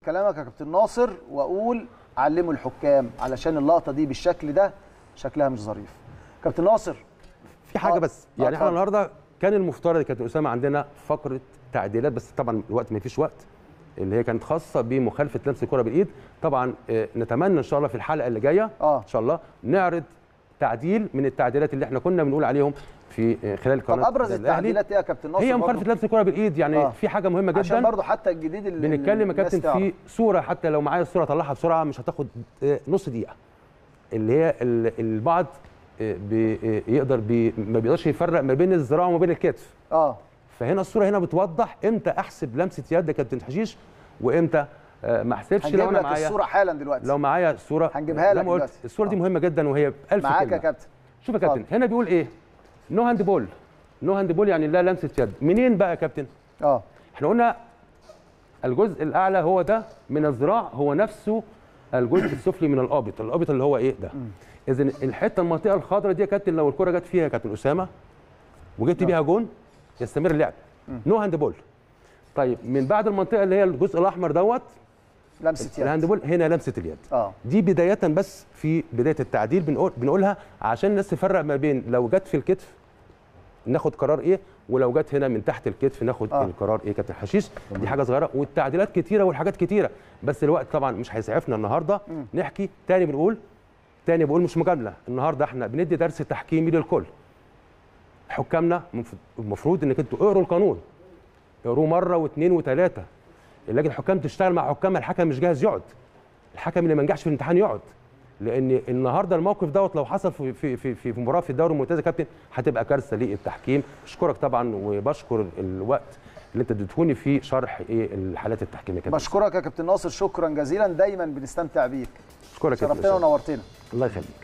كلامك يا كابتن ناصر واقول علموا الحكام علشان اللقطه دي بالشكل ده شكلها مش ظريف كابتن ناصر في حاجه آه. بس آه، يعني احنا اتفضل. النهارده كان المفترض يا كابتن اسامه عندنا فقره تعديلات بس طبعا الوقت ما فيش وقت اللي هي كانت خاصه بمخالفه لمس الكره بالايد طبعا آه، نتمنى ان شاء الله في الحلقه اللي جايه آه. ان شاء الله نعرض تعديل من التعديلات اللي احنا كنا بنقول عليهم في آه، خلال طب قناه ابرز الأهلي. التعديلات ايه يا كابتن ناصر هي برضو؟ مخالفه لمس الكره بالايد يعني آه. في حاجه مهمه عشان جدا برضو حتى الجديد اللي بنتكلم يا الناس كابتن تعرف. في صوره حتى لو معايا الصوره اطلعها بسرعه مش هتاخد آه، نص دقيقه اللي هي ال- البعض آه، بي- آه، يقدر بي ما بيقدرش يفرق ما بين الذراع وما بين الكتف اه فهنا الصوره هنا بتوضح امتى احسب لمسه يد يا كابتن حشيش وامتى آه، ما احسبش لو هنجيب انا لك معايا الصوره حالا دلوقتي لو معايا الصوره هنجيبها زي لك ما قلت دلوقتي. الصوره دي آه. مهمه جدا وهي بألف معاك كلمه يا كابتن شوف يا كابتن هنا بيقول ايه نو هاند بول نو هاند بول يعني لا لمسه يد منين بقى يا كابتن اه احنا قلنا الجزء الاعلى هو ده من الذراع هو نفسه الجزء السفلي من القابط القابط اللي هو ايه ده اذا الحته المنطقه الخضراء دي يا كابتن لو الكره جت فيها يا كابتن اسامه وجبت بيها جون يستمر اللعب نو هاند بول طيب من بعد المنطقه اللي هي الجزء الاحمر دوت لمسه يد الهاند بول هنا لمسه اليد اه دي بدايه بس في بدايه التعديل بنقول بنقولها عشان الناس تفرق ما بين لو جت في الكتف ناخد قرار ايه ولو جت هنا من تحت الكتف ناخد آه. آه. القرار ايه كابتن حشيش دي حاجه صغيره والتعديلات كتيره والحاجات كتيره بس الوقت طبعا مش هيسعفنا النهارده نحكي تاني بنقول تاني بقول مش مجامله النهارده احنا بندي درس تحكيمي للكل حكامنا المف- المفروض انك انتوا اقروا القانون اقروه مره واثنين وثلاثه لكن الحكام تشتغل مع حكام الحكم مش جاهز يقعد الحكم اللي ما نجحش في الامتحان يقعد لان النهارده الموقف دوت لو حصل في في في, في مباراه في الدوري الممتاز يا كابتن هتبقى كارثه للتحكيم اشكرك طبعا وبشكر الوقت اللي انت اديتهوني في شرح ايه الحالات التحكيميه كابتن بشكرك يا كابتن ناصر شكرا جزيلا دايما بنستمتع بيك اشكرك يا كابتن شرفتنا أسامة. ونورتنا الله يخليك